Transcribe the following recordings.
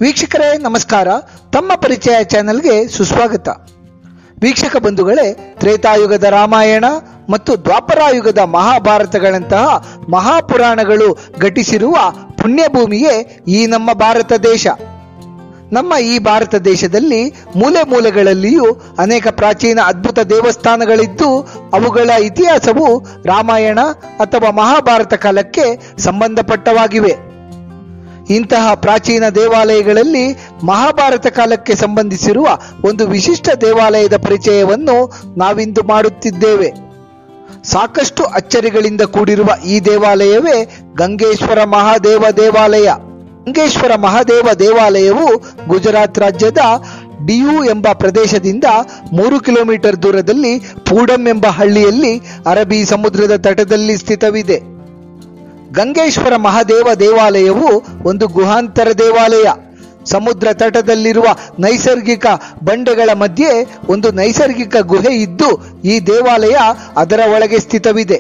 ವೀಕ್ಷಕರೇ ನಮಸ್ಕಾರ ತಮ್ಮ ಪರಿಚಯ ಚಾನೆಲ್ಗೆ ಸುಸ್ವಾಗತ ವೀಕ್ಷಕ ಬಂಧುಗಳೇ ತ್ರೇತಾಯುಗದ ರಾಮಾಯಣ ಮತ್ತು ದ್ವಾಪರಾಯುಗದ ಮಹಾಭಾರತಗಳಂತಹ ಮಹಾಪುರಾಣಗಳು ಘಟಿಸಿರುವ ಪುಣ್ಯಭೂಮಿಯೇ ಈ ನಮ್ಮ ಭಾರತ ದೇಶ ನಮ್ಮ ಈ ಭಾರತ ದೇಶದಲ್ಲಿ ಮೂಲೆ ಮೂಲೆಗಳಲ್ಲಿಯೂ ಅನೇಕ ಪ್ರಾಚೀನ ಅದ್ಭುತ ದೇವಸ್ಥಾನಗಳಿದ್ದು ಅವುಗಳ ಇತಿಹಾಸವು ರಾಮಾಯಣ ಅಥವಾ ಮಹಾಭಾರತ ಕಾಲಕ್ಕೆ ಸಂಬಂಧಪಟ್ಟವಾಗಿವೆ ಇಂತಹ ಪ್ರಾಚೀನ ದೇವಾಲಯಗಳಲ್ಲಿ ಮಹಾಭಾರತ ಕಾಲಕ್ಕೆ ಸಂಬಂಧಿಸಿರುವ ಒಂದು ವಿಶಿಷ್ಟ ದೇವಾಲಯದ ಪರಿಚಯವನ್ನು ನಾವಿಂದು ಮಾಡುತ್ತಿದ್ದೇವೆ ಸಾಕಷ್ಟು ಅಚ್ಚರಿಗಳಿಂದ ಕೂಡಿರುವ ಈ ದೇವಾಲಯವೇ ಗಂಗೇಶ್ವರ ಮಹಾದೇವ ದೇವಾಲಯ ಗಂಗೇಶ್ವರ ಮಹಾದೇವ ದೇವಾಲಯವು ಗುಜರಾತ್ ರಾಜ್ಯದ ಡಿಯು ಎಂಬ ಪ್ರದೇಶದಿಂದ ಮೂರು ಕಿಲೋಮೀಟರ್ ದೂರದಲ್ಲಿ ಪೂಡಂ ಎಂಬ ಹಳ್ಳಿಯಲ್ಲಿ ಅರಬ್ಬಿ ಸಮುದ್ರದ ತಟದಲ್ಲಿ ಸ್ಥಿತವಿದೆ ಗಂಗೇಶ್ವರ ಮಹಾದೇವ ದೇವಾಲಯವು ಒಂದು ಗುಹಾಂತರ ದೇವಾಲಯ ಸಮುದ್ರ ತಟದಲ್ಲಿರುವ ನೈಸರ್ಗಿಕ ಬಂಡೆಗಳ ಮಧ್ಯೆ ಒಂದು ನೈಸರ್ಗಿಕ ಗುಹೆ ಇದ್ದು ಈ ದೇವಾಲಯ ಅದರ ಒಳಗೆ ಸ್ಥಿತವಿದೆ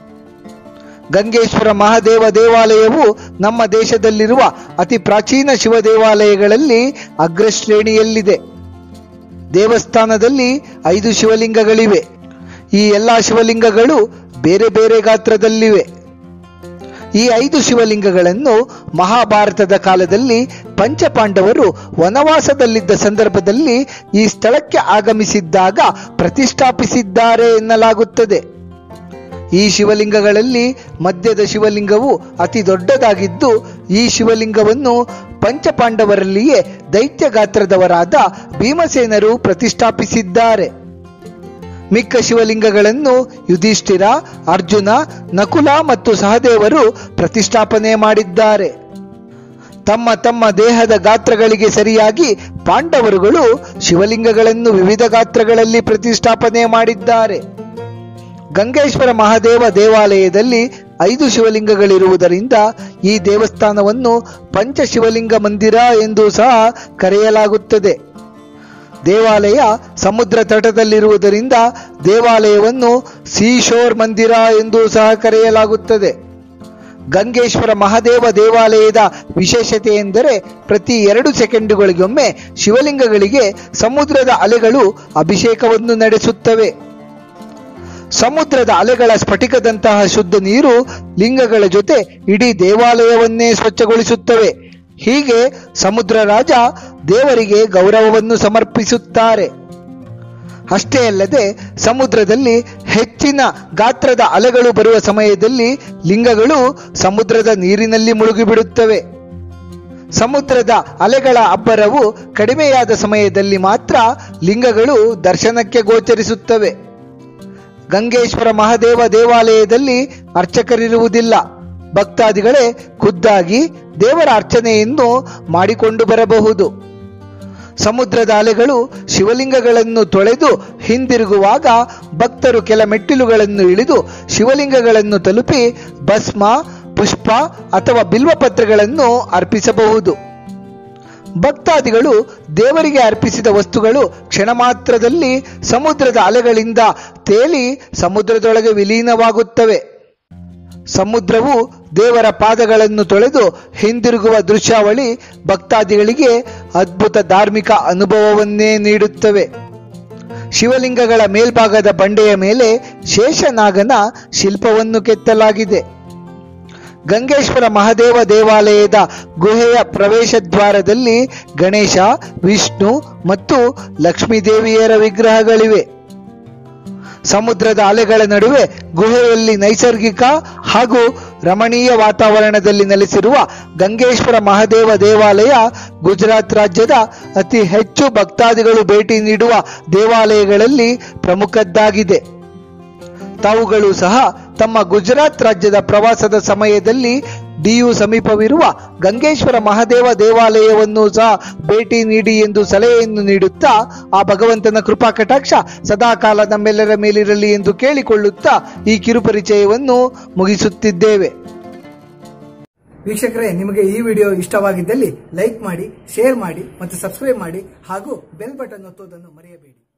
ಗಂಗೇಶ್ವರ ಮಹಾದೇವ ದೇವಾಲಯವು ನಮ್ಮ ದೇಶದಲ್ಲಿರುವ ಅತಿ ಪ್ರಾಚೀನ ಶಿವ ದೇವಾಲಯಗಳಲ್ಲಿ ಅಗ್ರಶ್ರೇಣಿಯಲ್ಲಿದೆ ದೇವಸ್ಥಾನದಲ್ಲಿ ಐದು ಶಿವಲಿಂಗಗಳಿವೆ ಈ ಎಲ್ಲ ಶಿವಲಿಂಗಗಳು ಬೇರೆ ಬೇರೆ ಗಾತ್ರದಲ್ಲಿವೆ ಈ ಐದು ಶಿವಲಿಂಗಗಳನ್ನು ಮಹಾಭಾರತದ ಕಾಲದಲ್ಲಿ ಪಂಚಪಾಂಡವರು ವನವಾಸದಲ್ಲಿದ್ದ ಸಂದರ್ಭದಲ್ಲಿ ಈ ಸ್ಥಳಕ್ಕೆ ಆಗಮಿಸಿದ್ದಾಗ ಪ್ರತಿಷ್ಠಾಪಿಸಿದ್ದಾರೆ ಎನ್ನಲಾಗುತ್ತದೆ ಈ ಶಿವಲಿಂಗಗಳಲ್ಲಿ ಮಧ್ಯದ ಶಿವಲಿಂಗವು ಅತಿ ದೊಡ್ಡದಾಗಿದ್ದು ಈ ಶಿವಲಿಂಗವನ್ನು ಪಂಚಪಾಂಡವರಲ್ಲಿಯೇ ದೈತ್ಯ ಗಾತ್ರದವರಾದ ಭೀಮಸೇನರು ಪ್ರತಿಷ್ಠಾಪಿಸಿದ್ದಾರೆ ಮಿಕ್ಕ ಶಿವಲಿಂಗಗಳನ್ನು ಯುಧಿಷ್ಠಿರ ಅರ್ಜುನ ನಕುಲ ಮತ್ತು ಸಹದೇವರು ಪ್ರತಿಷ್ಠಾಪನೆ ಮಾಡಿದ್ದಾರೆ ತಮ್ಮ ತಮ್ಮ ದೇಹದ ಗಾತ್ರಗಳಿಗೆ ಸರಿಯಾಗಿ ಪಾಂಡವರುಗಳು ಶಿವಲಿಂಗಗಳನ್ನು ವಿವಿಧ ಗಾತ್ರಗಳಲ್ಲಿ ಪ್ರತಿಷ್ಠಾಪನೆ ಮಾಡಿದ್ದಾರೆ ಗಂಗೇಶ್ವರ ಮಹಾದೇವ ದೇವಾಲಯದಲ್ಲಿ ಐದು ಶಿವಲಿಂಗಗಳಿರುವುದರಿಂದ ಈ ದೇವಸ್ಥಾನವನ್ನು ಪಂಚಶಿವಲಿಂಗ ಮಂದಿರ ಎಂದು ಸಹ ಕರೆಯಲಾಗುತ್ತದೆ ದೇವಾಲಯ ಸಮುದ್ರ ತಟದಲ್ಲಿರುವುದರಿಂದ ದೇವಾಲಯವನ್ನು ಸೀಶೋರ್ ಮಂದಿರ ಎಂದು ಸಹ ಕರೆಯಲಾಗುತ್ತದೆ ಗಂಗೇಶ್ವರ ಮಹಾದೇವ ದೇವಾಲಯದ ವಿಶೇಷತೆ ಎಂದರೆ ಪ್ರತಿ ಎರಡು ಸೆಕೆಂಡುಗಳಿಗೊಮ್ಮೆ ಶಿವಲಿಂಗಗಳಿಗೆ ಸಮುದ್ರದ ಅಲೆಗಳು ಅಭಿಷೇಕವನ್ನು ನಡೆಸುತ್ತವೆ ಸಮುದ್ರದ ಅಲೆಗಳ ಸ್ಫಟಿಕದಂತಹ ಶುದ್ಧ ನೀರು ಲಿಂಗಗಳ ಜೊತೆ ಇಡೀ ದೇವಾಲಯವನ್ನೇ ಸ್ವಚ್ಛಗೊಳಿಸುತ್ತವೆ ಹೀಗೆ ಸಮುದ್ರ ರಾಜ ದೇವರಿಗೆ ಗೌರವವನ್ನು ಸಮರ್ಪಿಸುತ್ತಾರೆ ಅಷ್ಟೇ ಅಲ್ಲದೆ ಸಮುದ್ರದಲ್ಲಿ ಹೆಚ್ಚಿನ ಗಾತ್ರದ ಅಲೆಗಳು ಬರುವ ಸಮಯದಲ್ಲಿ ಲಿಂಗಗಳು ಸಮುದ್ರದ ನೀರಿನಲ್ಲಿ ಮುಳುಗಿಬಿಡುತ್ತವೆ ಸಮುದ್ರದ ಅಲೆಗಳ ಅಬ್ಬರವು ಕಡಿಮೆಯಾದ ಸಮಯದಲ್ಲಿ ಮಾತ್ರ ಲಿಂಗಗಳು ದರ್ಶನಕ್ಕೆ ಗೋಚರಿಸುತ್ತವೆ ಗಂಗೇಶ್ವರ ಮಹಾದೇವ ದೇವಾಲಯದಲ್ಲಿ ಅರ್ಚಕರಿರುವುದಿಲ್ಲ ಭಕ್ತಾದಿಗಳೇ ಖುದ್ದಾಗಿ ದೇವರ ಅರ್ಚನೆಯನ್ನು ಮಾಡಿಕೊಂಡು ಬರಬಹುದು ಸಮುದ್ರದ ಅಲೆಗಳು ಶಿವಲಿಂಗಗಳನ್ನು ತೊಳೆದು ಹಿಂದಿರುಗುವಾಗ ಭಕ್ತರು ಕೆಲ ಮೆಟ್ಟಿಲುಗಳನ್ನು ಇಳಿದು ಶಿವಲಿಂಗಗಳನ್ನು ತಲುಪಿ ಭಸ್ಮ ಪುಷ್ಪ ಅಥವಾ ಬಿಲ್ವಪತ್ರಗಳನ್ನು ಅರ್ಪಿಸಬಹುದು ಭಕ್ತಾದಿಗಳು ದೇವರಿಗೆ ಅರ್ಪಿಸಿದ ವಸ್ತುಗಳು ಕ್ಷಣ ಮಾತ್ರದಲ್ಲಿ ಸಮುದ್ರದ ಅಲೆಗಳಿಂದ ತೇಲಿ ಸಮುದ್ರದೊಳಗೆ ವಿಲೀನವಾಗುತ್ತವೆ ಸಮುದ್ರವು ದೇವರ ಪಾದಗಳನ್ನು ತೊಳೆದು ಹಿಂದಿರುಗುವ ದೃಶ್ಯಾವಳಿ ಭಕ್ತಾದಿಗಳಿಗೆ ಅದ್ಭುತ ಧಾರ್ಮಿಕ ಅನುಭವವನ್ನೇ ನೀಡುತ್ತವೆ ಶಿವಲಿಂಗಗಳ ಮೇಲ್ಭಾಗದ ಬಂಡೆಯ ಮೇಲೆ ಶೇಷನಾಗನ ಶಿಲ್ಪವನ್ನು ಕೆತ್ತಲಾಗಿದೆ ಗಂಗೇಶ್ವರ ಮಹಾದೇವ ದೇವಾಲಯದ ಗುಹೆಯ ಪ್ರವೇಶ ದ್ವಾರದಲ್ಲಿ ಗಣೇಶ ವಿಷ್ಣು ಮತ್ತು ಲಕ್ಷ್ಮೀದೇವಿಯರ ವಿಗ್ರಹಗಳಿವೆ ಸಮುದ್ರದ ಅಲೆಗಳ ನಡುವೆ ಗುಹೆಯಲ್ಲಿ ನೈಸರ್ಗಿಕ ಹಾಗೂ ರಮಣೀಯ ವಾತಾವರಣದಲ್ಲಿ ನೆಲೆಸಿರುವ ಗಂಗೇಶ್ವರ ಮಹಾದೇವ ದೇವಾಲಯ ಗುಜರಾತ್ ರಾಜ್ಯದ ಅತಿ ಹೆಚ್ಚು ಭಕ್ತಾದಿಗಳು ಭೇಟಿ ನೀಡುವ ದೇವಾಲಯಗಳಲ್ಲಿ ಪ್ರಮುಖದ್ದಾಗಿದೆ ತಾವುಗಳು ಸಹ ತಮ್ಮ ಗುಜರಾತ್ ರಾಜ್ಯದ ಪ್ರವಾಸದ ಸಮಯದಲ್ಲಿ ಡಿಯು ಸಮೀಪವಿರುವ ಗಂಗೇಶ್ವರ ಮಹಾದೇವ ದೇವಾಲಯವನ್ನು ಸಹ ಭೇಟಿ ನೀಡಿ ಎಂದು ಸಲಹೆಯನ್ನು ನೀಡುತ್ತಾ ಆ ಭಗವಂತನ ಕೃಪಾ ಕಟಾಕ್ಷ ಸದಾಕಾಲ ನಮ್ಮೆಲ್ಲರ ಮೇಲಿರಲಿ ಎಂದು ಕೇಳಿಕೊಳ್ಳುತ್ತಾ ಈ ಕಿರುಪರಿಚಯವನ್ನು ಮುಗಿಸುತ್ತಿದ್ದೇವೆ ವೀಕ್ಷಕರೇ ನಿಮಗೆ ಈ ವಿಡಿಯೋ ಇಷ್ಟವಾಗಿದ್ದಲ್ಲಿ ಲೈಕ್ ಮಾಡಿ ಶೇರ್ ಮಾಡಿ ಮತ್ತು ಸಬ್ಸ್ಕ್ರೈಬ್ ಮಾಡಿ ಹಾಗೂ ಬೆಲ್ ಬಟನ್ ಒತ್ತುವುದನ್ನು ಮರೆಯಬೇಡಿ